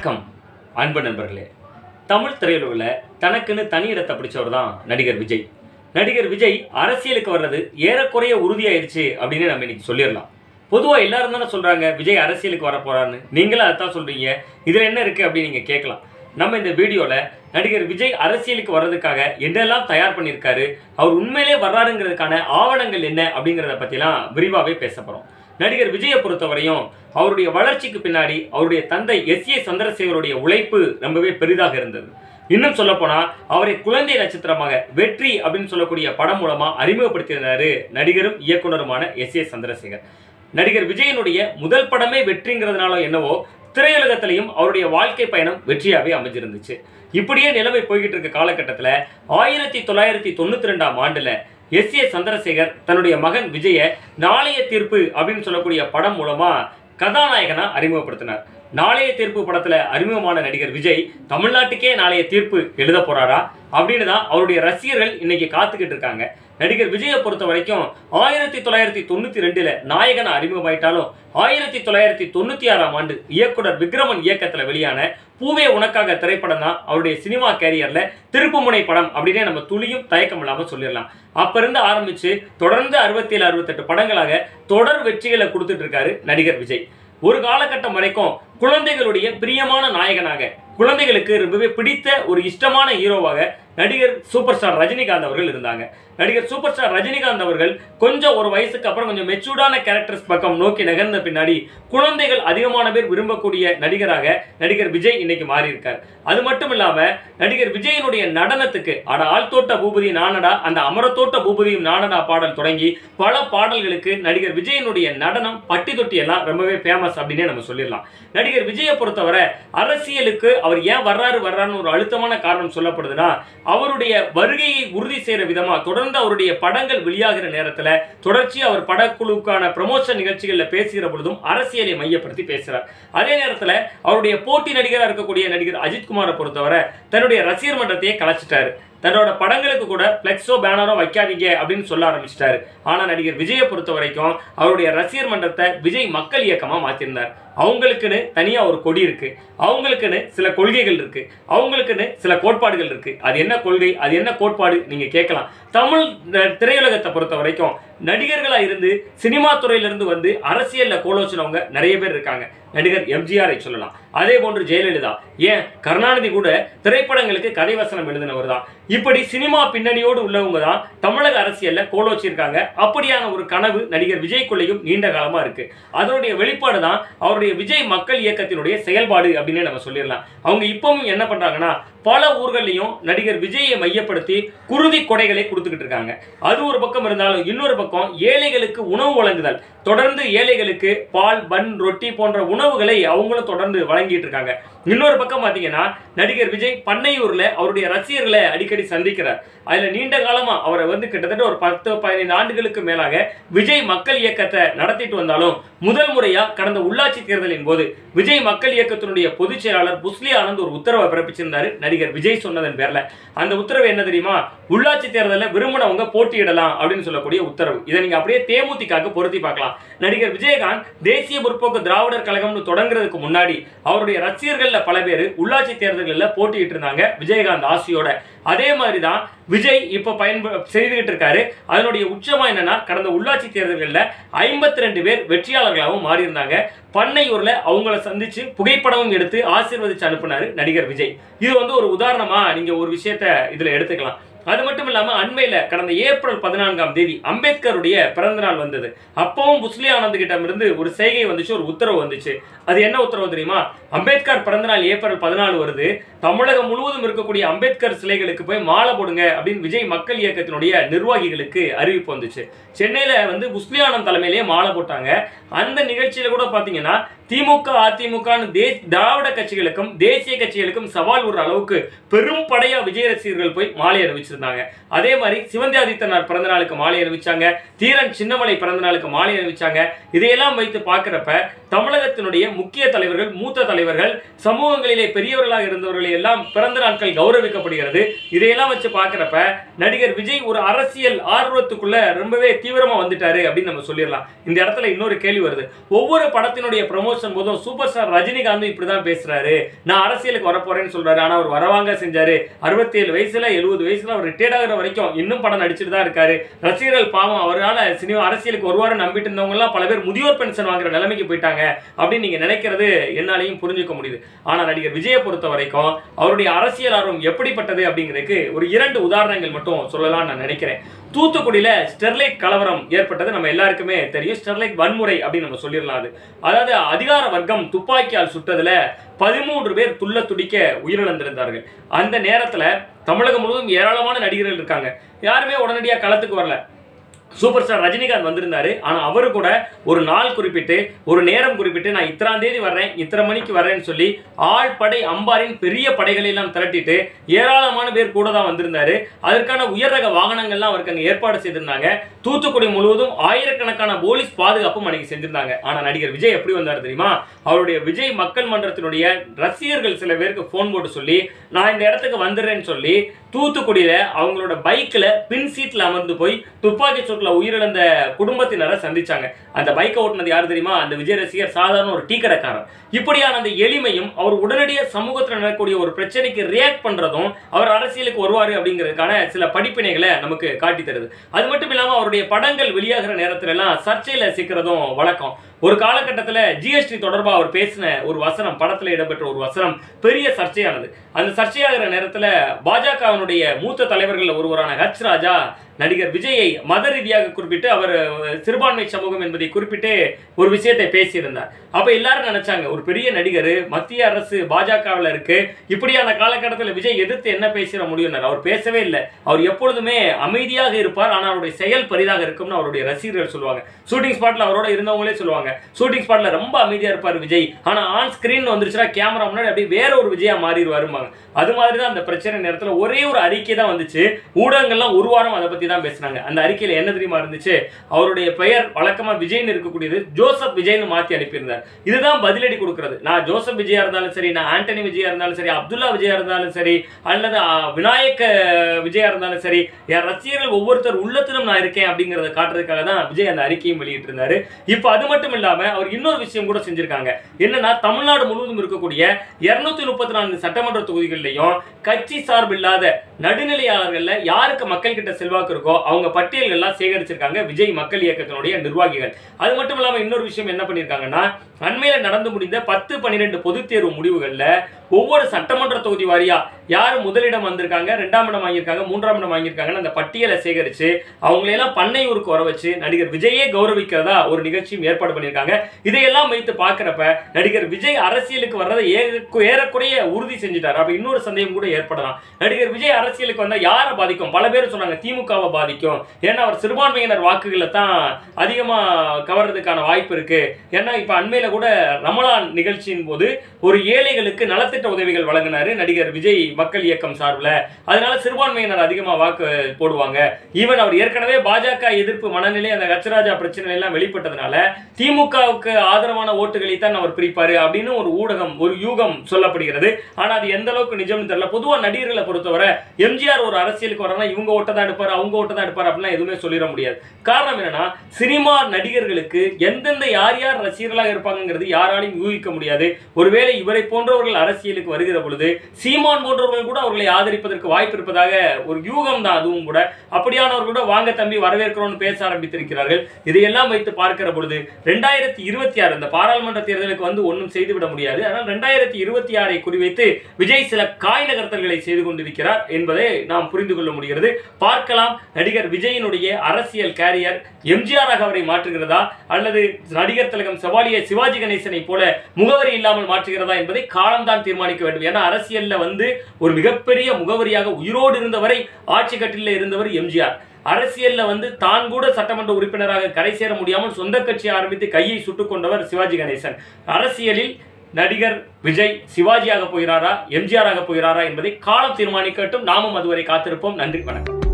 வணக்கம் அன்பு நண்பர்களே தமிழ் திரையுலகில் தனக்குன்னு தனி இடத்தை பிடிச்சவர் தான் நடிகர் விஜய் நடிகர் விஜய் அரசியலுக்கு வர்றது ஏறக்குறைய உறுதியாயிருச்சு அப்படின்னு நம்ம இன்னைக்கு சொல்லிடலாம் பொதுவாக எல்லாரும் தானே சொல்கிறாங்க விஜய் அரசியலுக்கு வர போறான்னு நீங்களும் அதான் சொல்கிறீங்க இதில் என்ன இருக்குது அப்படின்னு நீங்கள் கேட்கலாம் நம்ம இந்த வீடியோவில் நடிகர் விஜய் அரசியலுக்கு வர்றதுக்காக என்னெல்லாம் தயார் பண்ணியிருக்காரு அவர் உண்மையிலே வர்றாருங்கிறதுக்கான ஆவணங்கள் என்ன அப்படிங்கிறத பற்றிலாம் விரிவாகவே பேச போகிறோம் நடிகர் விஜயை பொறுத்தவரையும் அவருடைய வளர்ச்சிக்கு பின்னாடி அவருடைய தந்தை எஸ் ஏ சந்திரசேகருடைய உழைப்பு ரொம்பவே பெரிதாக இருந்தது இன்னும் சொல்லப்போனா அவரை குழந்தை நட்சத்திரமாக வெற்றி அப்படின்னு சொல்லக்கூடிய படம் மூலமா அறிமுகப்படுத்தியிருந்தாரு நடிகரும் இயக்குனருமான எஸ் ஏ சந்திரசேகர் நடிகர் விஜயனுடைய முதல் படமே வெற்றிங்கிறதுனால என்னவோ திரையுலகத்திலையும் அவருடைய வாழ்க்கை பயணம் வெற்றியாகவே அமைஞ்சிருந்துச்சு இப்படியே நிலைமை போய்கிட்டு இருக்க காலகட்டத்தில் ஆயிரத்தி தொள்ளாயிரத்தி தொண்ணூற்றி ரெண்டாம் ஆண்டில் எஸ் ஏ சந்திரசேகர் தன்னுடைய மகன் விஜய நாளைய தீர்ப்பு அப்படின்னு சொல்லக்கூடிய படம் மூலமா கதாநாயகனா அறிமுகப்படுத்தினார் நாளைய தீர்ப்பு படத்துல அறிமுகமான நடிகர் விஜய் தமிழ்நாட்டுக்கே நாளைய தீர்ப்பு எழுத போறாரா அப்படின்னு தான் அவருடைய ரசிகர்கள் இன்னைக்கு காத்துக்கிட்டு இருக்காங்க நடிகர் விஜயை பொறுத்த வரைக்கும் ஆயிரத்தி தொள்ளாயிரத்தி தொண்ணூத்தி ரெண்டுல நாயகன் அறிமுகமாயிட்டாலும் ஆயிரத்தி தொள்ளாயிரத்தி தொண்ணூத்தி ஆறாம் ஆண்டு இயக்குனர் விக்ரமன் இயக்கத்துல வெளியான பூவே உனக்காக திரைப்படம் தான் அவருடைய சினிமா கேரியர்ல திருப்புமுனை படம் அப்படின்னே நம்ம துளியும் தயக்கம் இல்லாம சொல்லிடலாம் அப்ப இருந்து ஆரம்பிச்சு தொடர்ந்து அறுபத்தி ஏழு அறுபத்தெட்டு படங்களாக தொடர் வெற்றிகளை கொடுத்துட்டு இருக்காரு நடிகர் விஜய் ஒரு காலகட்டம் வரைக்கும் குழந்தைகளுடைய பிரியமான நாயகனாக குழந்தைகளுக்கு ரொம்பவே பிடித்த ஒரு இஷ்டமான ஹீரோவாக நடிகர் சூப்பர் ஸ்டார் ரஜினிகாந்த் அவர்கள் இருந்தாங்க நடிகர் சூப்பர் ஸ்டார் ரஜினிகாந்த் அவர்கள் கொஞ்சம் ஒரு வயசுக்கு அப்புறம் கொஞ்சம் மெச்சூர்டான கேரக்டர்ஸ் பக்கம் நோக்கி நகர்ந்த பின்னாடி குழந்தைகள் அதிகமான பேர் விரும்பக்கூடிய நடிகராக நடிகர் விஜய் இன்னைக்கு மாறி இருக்கார் அது மட்டும் இல்லாம நடிகர் விஜயனுடைய நடனத்துக்கு அட ஆழ்தோட்ட பூபதி நானடா அந்த அமரத்தோட்ட பூபதியும் நானடா பாடல் தொடங்கி பல பாடல்களுக்கு நடிகர் விஜயனுடைய நடனம் பட்டி தொட்டி எல்லாம் ரொம்பவே ஃபேமஸ் அப்படின்னே நம்ம சொல்லிடலாம் நடிகர் விஜயை பொறுத்தவரை அரசியலுக்கு அவர் ஏன் வர்றாரு வர்றாருன்னு ஒரு அழுத்தமான காரணம் சொல்லப்படுதுன்னா அவருடைய வருகையை உறுதி செய்யற விதமா தொடர்ந்து அவருடைய படங்கள் வெளியாகிற நேரத்துல தொடர்ச்சி அவர் படக்குழுக்கான ப்ரமோஷன் நிகழ்ச்சிகள்ல பேசுகிற பொழுதும் அரசியலை மையப்படுத்தி பேசுறார் அதே நேரத்துல அவருடைய போட்டி நடிகராக இருக்கக்கூடிய நடிகர் அஜித் குமாரை பொறுத்தவரை தன்னுடைய ரசிகர் மன்றத்தையே கலைச்சிட்டாரு தன்னோட படங்களுக்கு கூட பிளெக்ஸோ பேனரோ வைக்காதீங்க அப்படின்னு சொல்ல ஆரம்பிச்சிட்டாரு ஆனா நடிகர் விஜயை பொறுத்த வரைக்கும் அவருடைய ரசிகர் மன்றத்தை விஜய் மக்கள் இயக்கமா மாத்திருந்தார் அவங்களுக்குன்னு தனியா ஒரு கொடி இருக்கு அவங்களுக்குன்னு சில கொள்கைகள் இருக்கு அவங்களுக்குன்னு சில கோட்பாடுகள் இருக்கு அது என்ன கொள்கை அது என்ன கோட்பாடு நீங்க கேட்கலாம் தமிழ் அஹ், திரையுலகத்தை பொறுத்த வரைக்கும் நடிகர்களா இருந்து சினிமா துறையிலிருந்து வந்து அரசியல்ல கோலோச்சினவங்க நிறைய பேர் இருக்காங்க நடிகர் எம்ஜிஆரை சொல்லலாம் அதே போன்று ஜெயலலிதா ஏன் கருணாநிதி கூட திரைப்படங்களுக்கு கதை வசனம் எழுதினவர் தான் இப்படி சினிமா பின்னணியோடு உள்ளவங்க தான் தமிழக அரசியல்ல கோலோச்சிருக்காங்க அப்படியான ஒரு கனவு நடிகர் விஜய்க்குள்ளேயும் நீண்ட காலமா இருக்கு அதனுடைய வெளிப்பாடு தான் அவருடைய விஜய் மக்கள் இயக்கத்தினுடைய செயல்பாடு அப்படின்னு நம்ம சொல்லிடலாம் அவங்க இப்பவும் என்ன பண்றாங்கன்னா பல ஊர்கள்லையும் நடிகர் விஜயை மையப்படுத்தி குருதி கொடைகளை கொடுத்துக்கிட்டு இருக்காங்க அது ஒரு பக்கம் இருந்தாலும் இன்னொரு பக்கம் ஏழைகளுக்கு உணவு வழங்குதல் தொடர்ந்து ஏழைகளுக்கு பால் பன் ரொட்டி போன்ற உணவுகளை அவங்களும் தொடர்ந்து வழங்கிட்டு இருக்காங்க இன்னொரு பக்கம் பார்த்தீங்கன்னா நடிகர் விஜய் பண்ணையூர்ல அவருடைய ரசிகர்களை அடிக்கடி சந்திக்கிறார் அதுல நீண்ட காலமா அவரை வந்து கிட்டத்தட்ட ஒரு பத்து பதினைந்து ஆண்டுகளுக்கு மேலாக விஜய் மக்கள் இயக்கத்தை நடத்திட்டு வந்தாலும் முதல் முறையா கடந்த உள்ளாட்சி தேர்தலின் போது விஜய் மக்கள் இயக்கத்தினுடைய பொதுச் செயலாளர் புஸ்லி ஆனந்த் ஒரு உத்தரவை பிறப்பிச்சிருந்தாரு நடிகர் விஜய் சொன்னதன் பேர்ல அந்த உத்தரவு என்ன தெரியுமா உள்ளாட்சி தேர்தலில் விரும்பினவங்க போட்டியிடலாம் அப்படின்னு சொல்லக்கூடிய உத்தரவு இதை நீங்க அப்படியே தேமுதிகக்கு பொருத்தி பார்க்கலாம் நடிகர் விஜயகாந்த் தேசிய முற்போக்கு திராவிடர் கழகம்னு தொடங்குறதுக்கு முன்னாடி அவருடைய ரசிகர்கள்ல பல பேர் உள்ளாட்சி தேர்தல்களில் போட்டியிட்டு இருந்தாங்க விஜயகாந்த் ஆசியோட அதே மாதிரி தான் விஜய் இப்போ பயன்ப செய்துகிட்டு இருக்காரு அதனுடைய உச்சமா என்னன்னா கடந்த உள்ளாட்சி தேர்தல்களில் ஐம்பத்தி ரெண்டு பேர் வெற்றியாளர்களாகவும் மாறி இருந்தாங்க பண்ணையூர்ல அவங்கள சந்திச்சு புகைப்படமும் எடுத்து ஆசீர்வதிச்சு அனுப்புனாரு நடிகர் விஜய் இது வந்து ஒரு உதாரணமா நீங்க ஒரு விஷயத்த இதுல எடுத்துக்கலாம் அது மட்டும் இல்லாம அண்மையில கடந்த ஏப்ரல் பதினான்காம் தேதி அம்பேத்கருடைய பிறந்த நாள் வந்தது அப்பவும் புஸ்லி ஆனந்த் கிட்ட இருந்து ஒரு செய்கை வந்துச்சு ஒரு உத்தரவு வந்துச்சு அது என்ன உத்தரவு தெரியுமா அம்பேத்கர் பிறந்த நாள் ஏப்ரல் பதினாலு வருது தமிழகம் முழுவதும் இருக்கக்கூடிய அம்பேத்கர் சிலைகளுக்கு போய் மாலை போடுங்க அப்படின்னு விஜய் மக்கள் இயக்கத்தினுடைய நிர்வாகிகளுக்கு அறிவிப்பு வந்துச்சு சென்னையில வந்து புஸ்லி ஆனந்த் தலைமையிலேயே மாலை போட்டாங்க அந்த நிகழ்ச்சியில கூட பாத்தீங்கன்னா திமுக அதிமுகன்னு தே திராவிட கட்சிகளுக்கும் தேசிய கட்சிகளுக்கும் சவால் விடுற அளவுக்கு பெரும் படையா விஜய் ரசிகர்கள் போய் மாலை அணிவிச்சிருந்தாங்க அதே மாதிரி சிவந்தி ஆதித்தனார் பிறந்த நாளுக்கு மாலை அணிவிச்சாங்க தீரன் சின்னமலை பிறந்த நாளுக்கு மாலை அணிவிச்சாங்க இதையெல்லாம் வைத்து பார்க்கிறப்ப தமிழகத்தினுடைய முக்கிய தலைவர்கள் மூத்த தலைவர்கள் சமூகங்களிலே பெரியவர்களாக இருந்தவர்களை எல்லாம் பிறந்த நாட்கள் கௌரவிக்கப்படுகிறது இதையெல்லாம் வச்சு பார்க்கிறப்ப நடிகர் விஜய் ஒரு அரசியல் ஆர்வத்துக்குள்ள ரொம்பவே தீவிரமா வந்துட்டாரு அப்படின்னு நம்ம சொல்லிடலாம் இந்த இடத்துல இன்னொரு கேள்வி வருது ஒவ்வொரு படத்தினுடைய ப்ரமோஷன் போதும் சூப்பர் ஸ்டார் ரஜினிகாந்த் இப்படிதான் பேசுறாரு நான் அரசியலுக்கு வரப்போறேன்னு சொல்றாரு ஆனா அவர் வரவாங்க செஞ்சாரு அறுபத்தி ஏழு வயசுல எழுபது வயசுல அவர் ரிட்டையர்ட் ஆகிற வரைக்கும் இன்னும் படம் நடிச்சுட்டு தான் இருக்காரு ரசிகர்கள் பாவம் அவரால் சினிமா அரசியலுக்கு வருவாரு நம்பிட்டு இருந்தவங்க எல்லாம் பல பேர் முதியோர் பென்ஷன் வாங்குற நிலைமைக்கு போயிட்டாங்க அப்படின்னு நீங்க நினைக்கிறது என்னாலையும் புரிஞ்சுக்க முடியுது ஆனா நடிகர் விஜயை பொறுத்த வரைக்கும் அவருடைய அரசியல் ஆர்வம் எப்படிப்பட்டது அப்படிங்கிறதுக்கு ஒரு இரண்டு உதாரணங்கள் மட்டும் சொல்லலாம்னு நான் நினைக்கிறேன் தூத்துக்குடியில ஸ்டெர்லைட் கலவரம் ஏற்பட்டது நம்ம எல்லாருக்குமே தெரியும் ஸ்டெர்லைட் வன்முறை அப்படின்னு நம்ம சொல்லிடலாம் அது அதாவது அதிகார வர்க்கம் துப்பாக்கியால் சுட்டதுல பதிமூன்று பேர் துள்ள துடிக்க உயிரிழந்திருந்தார்கள் அந்த நேரத்துல தமிழகம் முழுவதும் ஏராளமான நடிகர்கள் இருக்காங்க யாருமே உடனடியாக களத்துக்கு வரல சூப்பர் ஸ்டார் ரஜினிகாந்த் வந்திருந்தாரு ஆனா அவரு கூட ஒரு நாள் குறிப்பிட்டு ஒரு நேரம் குறிப்பிட்டு நான் இத்தனாம் தேதி வர்றேன் இத்தனை மணிக்கு வர்றேன்னு சொல்லி ஆள் படை அம்பாரின் பெரிய படைகளை எல்லாம் திரட்டிட்டு ஏராளமான பேர் கூட தான் வந்திருந்தாரு அதற்கான உயர் ரக வாகனங்கள்லாம் அவருக்கு அங்க ஏற்பாடு செய்திருந்தாங்க தூத்துக்குடி முழுவதும் ஆயிரக்கணக்கான போலீஸ் பாதுகாப்பும் அன்னைக்கு செஞ்சிருந்தாங்க ஆனா நடிகர் விஜய் எப்படி வந்தார் தெரியுமா அவருடைய விஜய் மக்கள் மன்றத்தினுடைய ரசிகர்கள் சில பேருக்கு ஃபோன் போட்டு சொல்லி நான் இந்த இடத்துக்கு வந்துடுறேன்னு சொல்லி தூத்துக்குடியில அவங்களோட பைக்ல பின் சீட்ல அமர்ந்து போய் துப்பாக்கி சூட்ல உயிரிழந்த குடும்பத்தினரை சந்திச்சாங்க அந்த பைக்கை ஓட்டுனது யார் தெரியுமா அந்த விஜய் ரசிகர் சாதாரண ஒரு டீ கடைக்காரர் இப்படியான அந்த எளிமையும் அவர் உடனடியாக சமூகத்தில் நடக்கக்கூடிய ஒரு பிரச்சனைக்கு ரியாக்ட் பண்றதும் அவர் அரசியலுக்கு வருவாரு அப்படிங்கிறதுக்கான சில படிப்பினைகளை நமக்கு காட்டி தருது அது மட்டும் இல்லாம அவருடைய படங்கள் வெளியாகிற நேரத்துல எல்லாம் சர்ச்சையில சிக்கிறதும் வழக்கம் ஒரு காலகட்டத்தில் ஜிஎஸ்டி தொடர்பாக அவர் பேசின ஒரு வசனம் படத்தில் இடம்பெற்ற ஒரு வசனம் பெரிய சர்ச்சையானது அந்த சர்ச்சையாகிற நேரத்தில் பாஜகவினுடைய மூத்த தலைவர்கள் ஒருவரான ஹச் ராஜா நடிகர் விஜயை மத ரீதியாக குறிப்பிட்டு அவர் சிறுபான்மை சமூகம் என்பதை குறிப்பிட்டு ஒரு விஷயத்தை பேசியிருந்தார் அப்ப எல்லாரும் நினைச்சாங்க ஒரு பெரிய நடிகர் மத்திய அரசு பாஜகவில் இருக்கு இப்படியான காலகட்டத்தில் விஜய் எதிர்த்து என்ன பேசிட முடியும்னார் அவர் பேசவே இல்லை அவர் எப்பொழுதுமே அமைதியாக இருப்பார் ஆனால் அவருடைய செயல் பெரிதாக இருக்கும்னு அவருடைய ரசிகர்கள் சொல்லுவாங்க ஷூட்டிங் ஸ்பாட்ல அவரோட இருந்தவங்களே சொல்லுவாங்க ஷூட்டிங் ஸ்பாட்ல ரொம்ப அமைதியா இருப்பார் விஜய் ஆனா ஆன் ஸ்கிரீன் வந்துருச்சுன்னா கேமரா முன்னாடி அப்படியே வேற ஒரு விஜயா மாறிடுவாருமாங்க அது மாதிரி தான் அந்த பிரச்சனை நேரத்தில் ஒரே ஒரு அறிக்கை தான் வந்துச்சு ஊடகங்கள்லாம் ஒரு வாரம் அதை பத்தி தான் பேசினாங்க அந்த அறிக்கையில என்ன தெரியுமா இருந்துச்சு அவருடைய பெயர் வழக்கமா விஜய்னு இருக்கக்கூடியது ஜோசப் விஜய்னு மாத்தி அனுப்பியிருந்தார் இதுதான் பதிலடி கொடுக்கிறது நான் ஜோசப் விஜயா இருந்தாலும் சரி நான் ஆண்டனி விஜயா இருந்தாலும் சரி அப்துல்லா விஜயா இருந்தாலும் சரி அல்லது ஆ, விநாயக விஜயா இருந்தாலும் சரி என் ரசிகர்கள் ஒவ்வொருத்தர் உள்ளத்திலும் நான் இருக்கேன் அப்படிங்கறத காட்டுறதுக்காக தான் விஜய் அந்த அறிக்கையும் வெளியிட்டு இருந்தாரு இப்போ அது மட்டும் இல்லாம அவர் இன்னொரு விஷயம் கூட செஞ்சிருக்காங்க என்னன்னா தமிழ்நாடு முழுவதும் இருக்கக்கூடிய இருநூத்தி முப்பத்தி நான்கு சட்டமன்ற தொகுதிகளிலையும் கட்சி சார்பில்லாத நடுநிலையாளர்கள்ல யாருக்கு மக்கள் கிட்ட செல்வாக்கு இருக்கோ அவங்க பட்டியல்கள்லாம் சேகரிச்சிருக்காங்க விஜய் மக்கள் இயக்கத்தினுடைய நிர்வாகிகள் அது மட்டும் இல்லாம இன்னொரு விஷயம் என்ன பண்ணியிருக்காங்கன்னா அண்மையில நடந்து முடிந்த பத்து பன்னிரெண்டு பொதுத் தேர்வு முடிவுகள்ல ஒவ்வொரு சட்டமன்ற தொகுதி வாரியா யார் முதலிடம் வந்திருக்காங்க ரெண்டாம் இடம் வாங்கியிருக்காங்க மூன்றாம் இடம் வாங்கியிருக்காங்கன்னு அந்த பட்டியலை சேகரிச்சு அவங்களையெல்லாம் பண்ணையூருக்கு வர வச்சு நடிகர் விஜயே கௌரவிக்கிறதா ஒரு நிகழ்ச்சியும் ஏற்பாடு பண்ணியிருக்காங்க இதையெல்லாம் வைத்து பார்க்குறப்ப நடிகர் விஜய் அரசியலுக்கு வர்றதை ஏற- ஏறக்குறைய உறுதி செஞ்சுட்டார் அப்ப இன்னொரு சந்தேகம் கூட ஏற்படலாம் நடிகர் விஜய் அரசியலுக்கு வந்தா யாரை பாதிக்கும் பல பேர் சொன்னாங்க திமுகவை பாதிக்கும் ஏன்னா அவர் சிறுபான்மையினர் வாக்குகளை தான் அதிகமா கவர்றதுக்கான வாய்ப்பு இருக்கு ஏன்னா இப்ப அண்மையில கூட ரமலான் நிகழ்ச்சியின் போது ஒரு ஏழைகளுக்கு நலத்திட்ட உதவிகள் வழங்கினாரு நடிகர் விஜய் மக்கள் இயக்கம் சார்பில் அதனால சிறுபான்மையினர் அதிகமா வாக்கு போடுவாங்க ஈவன் அவர் ஏற்கனவே பாஜக எதிர்ப்பு மனநிலை அந்த கச்சராஜா பிரச்சனை எல்லாம் வெளிப்பட்டதுனால திமுகவுக்கு ஆதரவான ஓட்டுகளை தான் அவர் பிரிப்பாரு அப்படின்னு ஒரு ஊடகம் ஒரு யூகம் சொல்லப்படுகிறது ஆனா அது எந்த அளவுக்கு நிஜம்னு தெரியல பொதுவா நடிகர்களை பொறுத்தவரை எம்ஜிஆர் ஒரு அரசியலுக்கு வரனா இவங்க ஓட்டை தான் எடுப்பார் அவங்க ஓட்டை தான் எடுப்பார் அப்படிலாம் எதுவுமே சொல்லிட முடியாது காரணம் என்னன்னா சினிமா நடிகர்களுக்கு எந்தெந்த யார் யார் ரசிகர்களாக இருப்பாங்கங்கிறது யாராலையும் யூகிக்க முடியாது ஒருவேளை இவரை போன்றவர்கள் அரசியலுக்கு வருகிற பொழுது சீமான் போன்றவர்கள் கூட அவர்களை ஆதரிப்பதற்கு வாய்ப்பு இருப்பதாக ஒரு யூகம் தான் அதுவும் கூட அப்படியானவர்கள் கூட வாங்க தம்பி வரவேற்கிறோம்னு பேச ஆரம்பித்திருக்கிறார்கள் இதையெல்லாம் வைத்து பார்க்கிற பொழுது ரெண்டாயிரத்தி இருபத்தி ஆறு இந்த பாராளுமன்ற தேர்தலுக்கு வந்து ஒன்றும் செய்துவிட முடியாது ஆனால் ரெண்டாயிரத்தி இருபத்தி ஆறை குறிவைத்து விஜய் சில காய் நகர்த்தல்களை செய்து கொண்டிருக்கிறார் என்பதை நாம் புரிந்து கொள்ள முடிகிறது பார்க்கலாம் நடிகர் விஜயினுடைய அரசியல் கேரியர் எம்ஜிஆராக அவரை மாற்றுகிறதா அல்லது நடிகர் திலகம் செவாலிய சிவாஜி கணேசனை போல முகவரி இல்லாமல் மாற்றுகிறதா என்பதை காலம்தான் தீர்மானிக்க வேண்டும் ஏன்னா அரசியல்ல வந்து ஒரு மிகப்பெரிய முகவரியாக உயிரோடு இருந்தவரை ஆட்சி கட்டில இருந்தவர் எம்ஜிஆர் அரசியல்ல வந்து தான் கூட சட்டமன்ற உறுப்பினராக கரை சேர முடியாமல் சொந்த கட்சி ஆரம்பித்து கையை சுட்டுக் கொண்டவர் சிவாஜி கணேசன் அரசியலில் நடிகர் விஜய் சிவாஜியாக போகிறாரா எம்ஜிஆராக போகிறாரா என்பதை காலம் தீர்மானிக்கட்டும் நாமும் அதுவரை காத்திருப்போம் நன்றி வணக்கம்